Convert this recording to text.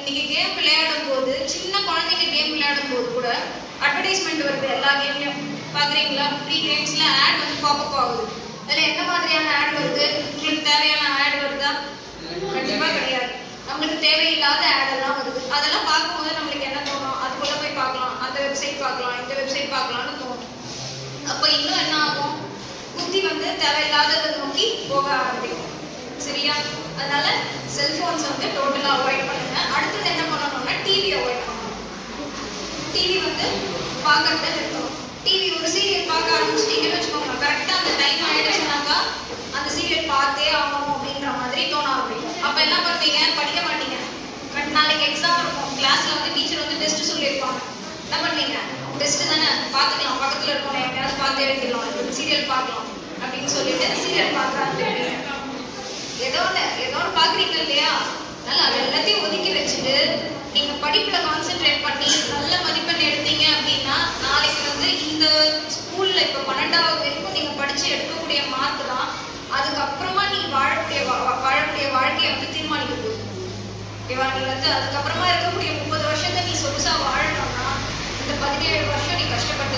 நீங்க கேம் விளையாடும் போது சின்ன குழந்தைங்க கேம் விளையாடும் போது கூட அட்வர்டைஸ்மெண்ட் வருது எல்லா கேம்லயும் பாக்குறீங்களா ஃப்ரீ கேம்ஸ்ல ஆட் வந்து பாப்பப் ஆகுது அதுல என்ன மாதிரியான ஆட் வருது உங்களுக்கு தேவையான ஆட் வருதா கண்டிப்பா கிடையாது நம்மளுக்கு தேவையில்லாத ஆட் எல்லாம் வருது அதெல்லாம் பார்க்கும்போது நம்மளுக்கு என்ன தோணும் அதுக்குள்ள போய் பார்க்கலாம் அந்த வெப்சைட் பார்க்கலாம் இந்த வெப்சைட் பார்க்கலாம்னு தோணும் அப்ப இன்னும் என்ன ஆகும் புத்தி வந்து தேவையில்லாததை நோக்கி போக ஆரம்பிக்கும் சரியா அதனால செல்போன்ஸ் வந்து டோட்டலா அவாய்ட் பண்ணுங்க அடுத்தது என்ன பண்ணணும்னா டிவி அவாய்ட் பண்ணணும் டிவி வந்து பார்க்கறத நிறுத்தணும் டிவி ஒரு சீரியல் பார்க்க ஆரம்பிச்சிட்டீங்கன்னு வச்சுக்கோங்க கரெக்டா அந்த டைம் ஆயிடுச்சுனாக்கா அந்த சீரியல் பார்த்தே ஆகணும் அப்படின்ற மாதிரி தோண ஆரம்பிக்கும் அப்ப என்ன பண்ணுவீங்க படிக்க மாட்டீங்க பட் நாளைக்கு எக்ஸாம் இருக்கும் கிளாஸ்ல வந்து டீச்சர் வந்து டெஸ்ட் சொல்லியிருப்பாங்க என்ன பண்ணுவீங்க டெஸ்ட் தானே பார்த்துக்கலாம் பக்கத்துல இருக்கணும் எப்பயாவது பார்த்து எழுதிடலாம் சீரியல் பார்க்கலாம் அப்படின்னு சொல்லிட்டு சீரியல் பார்க்க ஆரம்பிப்பீங்க ஏதோ ஒன்று ஏதோ ஒன்று பார்க்குறீங்க இல்லையா அதனால அது எல்லாத்தையும் ஒதுக்கி வச்சுட்டு நீங்க படிப்புல கான்சென்ட்ரேட் பண்ணி நல்ல மதிப்பெண் எடுத்தீங்க அப்படின்னா நாளைக்கு வந்து இந்த ஸ்கூல்ல இப்போ பன்னெண்டாவது வரைக்கும் நீங்க படிச்சு எடுக்கக்கூடிய மார்க் தான் அதுக்கப்புறமா நீ வாழக்கூடிய வா- வா- வாழக்கூடிய வாழ்க்கையை வந்து தீர்மானிக்க போகுது ஓகேவா நீ வந்து அதுக்கப்புறமா இருக்கக்கூடிய முப்பது வருஷத்தை நீ சொகுசா வாழணும்னா இந்த பதினேழு வருஷம் நீ கஷ்டப்பட்டு